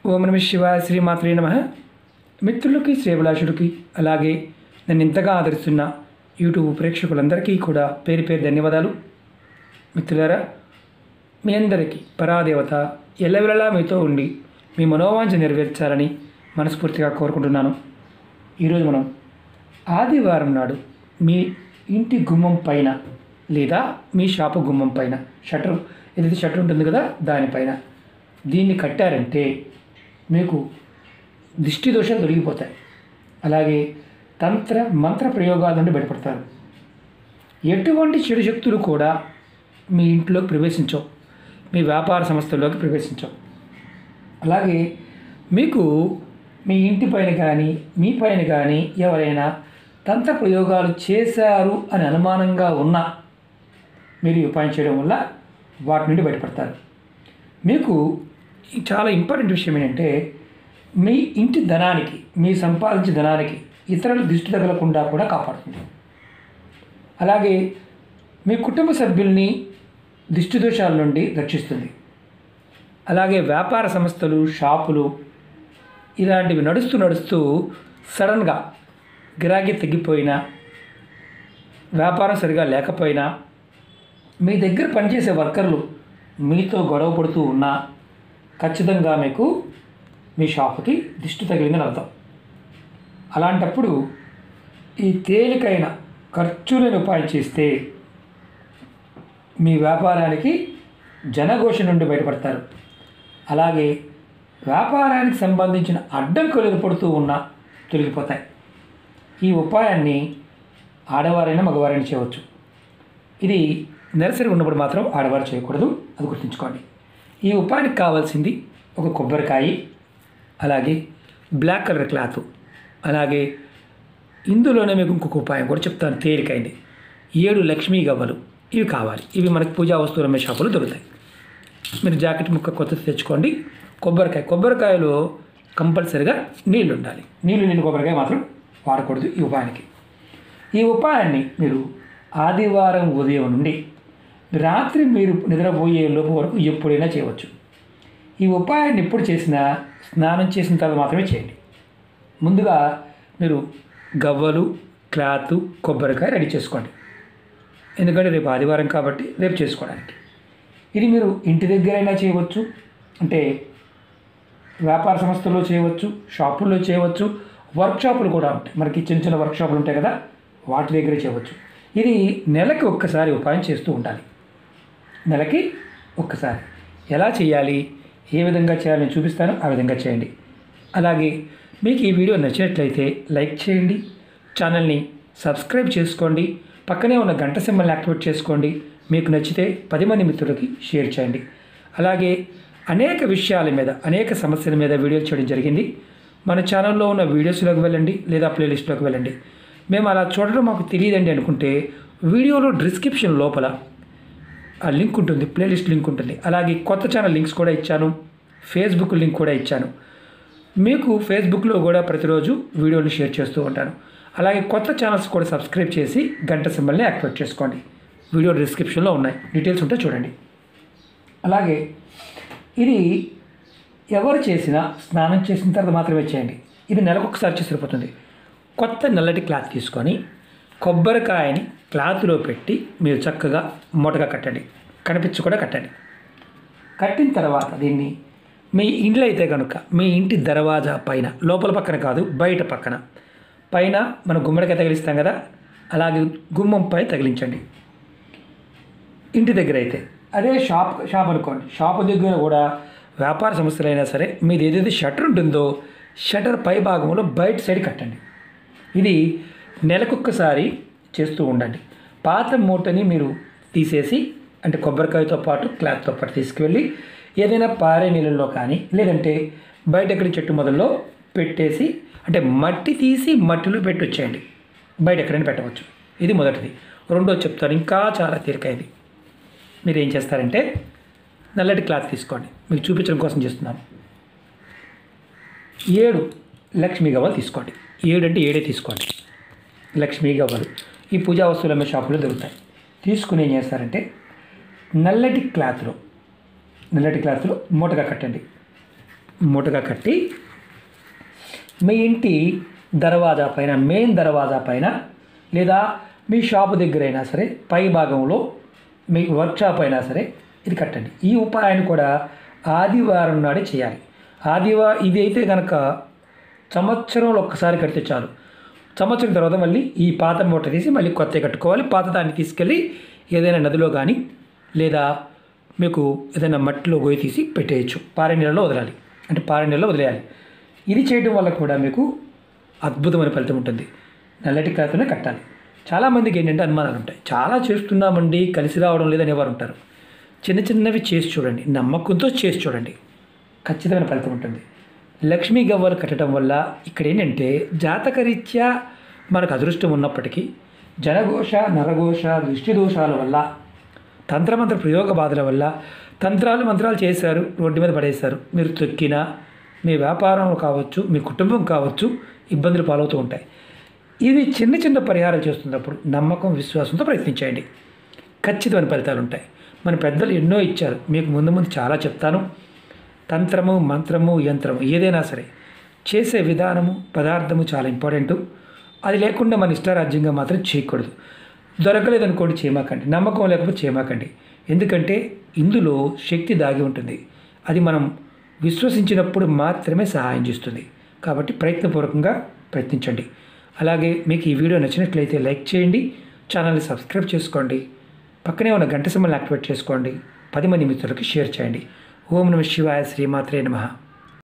ఓం నమ శివాయ శ్రీమాత్రే నమ మిత్రులకి శ్రేభిలాషుడికి అలాగే నన్ను ఇంతగా ఆదరిస్తున్న యూట్యూబ్ ప్రేక్షకులందరికీ కూడా పేరు పేరు ధన్యవాదాలు మిత్రులారా మీ అందరికీ పరాదేవత ఎల్లవెల్లలా మీతో ఉండి మీ మనోవాంఛ నెరవేర్చాలని మనస్ఫూర్తిగా కోరుకుంటున్నాను ఈరోజు మనం ఆదివారం నాడు మీ ఇంటి గుమ్మం పైన లేదా మీ షాపు గుమ్మం పైన షటర్ ఏదైతే షటర్ ఉంటుంది కదా దానిపైన దీన్ని కట్టారంటే మీకు దిష్టి దోషాలు తొలగిపోతాయి అలాగే తంత్ర మంత్ర ప్రయోగాల నుండి బయటపడతారు ఎటువంటి చెడు శక్తులు కూడా మీ ఇంట్లోకి ప్రవేశించవు మీ వ్యాపార సంస్థల్లోకి ప్రవేశించవు అలాగే మీకు మీ ఇంటి పైన కానీ మీ పైన కానీ ఎవరైనా తంత్ర ప్రయోగాలు చేశారు అని అనుమానంగా ఉన్నా మీరు ఈ ఉపాయం చేయడం వల్ల వాటి నుండి బయటపడతారు మీకు ఈ చాలా ఇంపార్టెంట్ విషయం ఏంటంటే మీ ఇంటి ధనానికి మీ సంపాదించే ధనానికి ఇతరుల దృష్టి తగలకుండా కూడా కాపాడుతుంది అలాగే మీ కుటుంబ సభ్యుల్ని దిష్టి దోషాల నుండి రక్షిస్తుంది అలాగే వ్యాపార సంస్థలు షాపులు ఇలాంటివి నడుస్తూ నడుస్తూ సడన్గా గిరాకీ తగ్గిపోయినా వ్యాపారం సరిగా లేకపోయినా మీ దగ్గర పనిచేసే వర్కర్లు మీతో గొడవ పడుతూ ఉన్నా ఖచ్చితంగా మీకు మీ షాపుకి దిష్టి తగిలిందని అర్థం అలాంటప్పుడు ఈ తేలికైన ఖర్చు లేని ఉపాయం చేస్తే మీ వ్యాపారానికి జనఘోష నుండి బయటపడతారు అలాగే వ్యాపారానికి సంబంధించిన అడ్డంకులు ఏర్పడుతూ ఉన్నా తొలగిపోతాయి ఈ ఉపాయాన్ని ఆడవారైనా మగవారైనా చేయవచ్చు ఇది నెలసరి ఉన్నప్పుడు మాత్రం ఆడవారు చేయకూడదు అది గుర్తుంచుకోండి ఈ ఉపాయానికి కావాల్సింది ఒక కొబ్బరికాయ అలాగే బ్లాక్ కలర్ క్లాత్ అలాగే ఇందులోనే మీకు ఇంకొక ఉపాయం కూడా చెప్తాను తేలికైంది ఏడు లక్ష్మీ గవ్వలు ఇవి కావాలి ఇవి మనకి పూజా వస్తువులు అమ్మే షాపులో దొరుకుతాయి మీరు జాకెట్ ముక్క కొత్తది తెచ్చుకోండి కొబ్బరికాయ కొబ్బరికాయలో కంపల్సరిగా నీళ్ళు ఉండాలి నీళ్ళు నీళ్ళు కొబ్బరికాయ మాత్రం వాడకూడదు ఈ ఉపాయానికి ఈ ఉపాయాన్ని మీరు ఆదివారం ఉదయం నుండి రాత్రి మీరు నిద్రపోయే లోపు వరకు ఎప్పుడైనా చేయవచ్చు ఈ ఉపాయాన్ని ఎప్పుడు చేసినా స్నానం చేసిన తర్వాత మాత్రమే చేయండి ముందుగా మీరు గవ్వలు క్లాత్ కొబ్బరికాయ రెడీ చేసుకోండి ఎందుకంటే రేపు ఆదివారం కాబట్టి రేపు చేసుకోవడానికి ఇది మీరు ఇంటి దగ్గరైనా చేయవచ్చు అంటే వ్యాపార సంస్థల్లో చేయవచ్చు షాపుల్లో చేయవచ్చు వర్క్షాపులు కూడా ఉంటాయి మనకి చిన్న చిన్న వర్క్షాపులు ఉంటాయి కదా వాటి దగ్గరే చేయవచ్చు ఇది నెలకి ఒక్కసారి ఉపాయం చేస్తూ ఉండాలి నెలకి ఒక్కసారి ఎలా చేయాలి ఏ విధంగా చేయాలని చూపిస్తాను ఆ విధంగా చేయండి అలాగే మీకు ఈ వీడియో నచ్చినట్లయితే లైక్ చేయండి ఛానల్ని సబ్స్క్రైబ్ చేసుకోండి పక్కనే ఉన్న గంట సింబల్ని యాక్టివేట్ చేసుకోండి మీకు నచ్చితే పది మంది మిత్రులకి షేర్ చేయండి అలాగే అనేక విషయాల మీద అనేక సమస్యల మీద వీడియోలు చేయడం జరిగింది మన ఛానల్లో ఉన్న వీడియోస్లోకి వెళ్ళండి లేదా ప్లేలిస్ట్లోకి వెళ్ళండి మేము అలా చూడడం మాకు తెలియదండి అనుకుంటే వీడియోలో డిస్క్రిప్షన్ లోపల ఆ లింక్ ఉంటుంది ప్లేలిస్ట్ లింక్ ఉంటుంది అలాగే కొత్త ఛానల్ లింక్స్ కూడా ఇచ్చాను ఫేస్బుక్ లింక్ కూడా ఇచ్చాను మీకు ఫేస్బుక్లో కూడా ప్రతిరోజు వీడియోలు షేర్ చేస్తూ ఉంటాను అలాగే కొత్త ఛానల్స్ కూడా సబ్స్క్రైబ్ చేసి గంట సింబల్ని యాక్టివేట్ చేసుకోండి వీడియో డిస్క్రిప్షన్లో ఉన్నాయి డీటెయిల్స్ ఉంటే చూడండి అలాగే ఇది ఎవరు చేసినా స్నానం చేసిన తర్వాత మాత్రమే చేయండి ఇది నెలకు ఒకసారి చేసి సరిపోతుంది కొత్త నల్లటి క్లాత్ తీసుకొని కొబ్బరికాయని క్లాత్లో పెట్టి మీరు చక్కగా మూటగా కట్టండి కనిపించకుండా కట్టండి కట్టిన తర్వాత దీన్ని మీ ఇంట్లో అయితే కనుక మీ ఇంటి దర్వాజా పైన లోపల పక్కన కాదు బయట పక్కన పైన మన గుమ్మడికాయ తగిలిస్తాం కదా అలాగే గుమ్మంపై తగిలించండి ఇంటి దగ్గర అయితే అదే షాప్ షాప్ అనుకోండి షాప్ దగ్గర కూడా వ్యాపార సంస్థలైనా సరే మీది ఏదైతే షటర్ ఉంటుందో షటర్ పై భాగంలో బయట సైడ్ కట్టండి ఇది నెలకొక్కసారి చేస్తూ ఉండండి పాత మూటని మీరు తీసేసి అంటే కొబ్బరికాయతో పాటు క్లాత్తో పాటు తీసుకువెళ్ళి ఏదైనా పారే నీళ్ళల్లో కానీ లేదంటే బయట ఎక్కడి చెట్టు మొదల్లో పెట్టేసి అంటే మట్టి తీసి మట్టిలో పెట్టి వచ్చేయండి బయట ఎక్కడైనా పెట్టవచ్చు ఇది మొదటిది రెండోది చెప్తాను ఇంకా చాలా తీరికైంది మీరు ఏం చేస్తారంటే నల్లటి క్లాత్ తీసుకోండి మీకు చూపించడం కోసం చేస్తున్నాను ఏడు లక్ష్మీ గవ్వలు తీసుకోండి ఏడు అంటే ఏడే తీసుకోండి లక్ష్మీ గవ్వలు ఈ పూజా వస్తువులు అమ్మే షాపులో దొరుకుతాయి తీసుకుని ఏం చేస్తారంటే నల్లటి క్లాత్లో నల్లటి క్లాత్లో మూటగా కట్టండి మూటగా కట్టి మీ ఇంటి దర్వాజా పైన మెయిన్ దర్వాజా పైన లేదా మీ షాపు దగ్గర అయినా సరే పై భాగంలో మీ వర్క్షాప్ అయినా సరే ఇది కట్టండి ఈ ఉపాయాన్ని కూడా ఆదివారం నాడే చేయాలి ఆదివారం ఇది అయితే కనుక సంవత్సరంలో ఒక్కసారి కడితే చాలు సంవత్సరం తర్వాత మళ్ళీ ఈ పాత మూట తీసి మళ్ళీ కొత్తగా కట్టుకోవాలి పాత దాన్ని తీసుకెళ్ళి ఏదైనా నదిలో కానీ లేదా మీకు ఏదైనా మట్టిలో గొయ్యి తీసి పెట్టేయచ్చు పారే నీళ్ళలో వదలాలి అంటే పారే నీళ్ళలో వదిలేయాలి ఇది చేయడం వల్ల కూడా మీకు అద్భుతమైన ఫలితం ఉంటుంది నల్లటి కాయతోనే కట్టాలి చాలామందికి ఏంటంటే అనుమానాలు ఉంటాయి చాలా చేస్తున్నామండి కలిసి రావడం లేదని ఎవరు ఉంటారు చిన్న చిన్నవి చేసి చూడండి నమ్మకంతో చేసి చూడండి ఖచ్చితమైన ఫలితం ఉంటుంది లక్ష్మీ గవ్వలు కట్టడం వల్ల ఇక్కడ ఏంటంటే జాతకరీత్యా మనకు అదృష్టం ఉన్నప్పటికీ జనఘోష నరఘోష దృష్టి దోషాల వల్ల తంత్రమంత్ర ప్రయోగ బాధల వల్ల తంత్రాలు మంత్రాలు చేశారు రోడ్డు మీద పడేశారు మీరు తొక్కినా మీ వ్యాపారం కావచ్చు మీ కుటుంబం కావచ్చు ఇబ్బందులు పాలవుతూ ఉంటాయి ఇవి చిన్న చిన్న పరిహారాలు చేస్తున్నప్పుడు నమ్మకం విశ్వాసంతో ప్రయత్నించండి ఖచ్చితమైన ఫలితాలు ఉంటాయి మన పెద్దలు ఎన్నో ఇచ్చారు మీకు ముందు ముందు చాలా చెప్తాను తంత్రము మంత్రము యంత్రము ఏదైనా సరే చేసే విధానము పదార్థము చాలా ఇంపార్టెంట్ అది లేకుండా మన ఇష్టారాజ్యంగా మాత్రం చేయకూడదు దొరకలేదనుకోండి చేయమాకండి నమ్మకం లేకపోతే చేయమాకండి ఎందుకంటే ఇందులో శక్తి దాగి ఉంటుంది అది మనం విశ్వసించినప్పుడు మాత్రమే సహాయం చేస్తుంది కాబట్టి ప్రయత్నపూర్వకంగా ప్రయత్నించండి అలాగే మీకు ఈ వీడియో నచ్చినట్లయితే లైక్ చేయండి ఛానల్ని సబ్స్క్రైబ్ చేసుకోండి పక్కనే ఉన్న గంట సింబల్ని యాక్టివేట్ చేసుకోండి పది మంది మిత్రులకి షేర్ చేయండి ఓం నమ శివాయ శ్రీమాత్రే నమః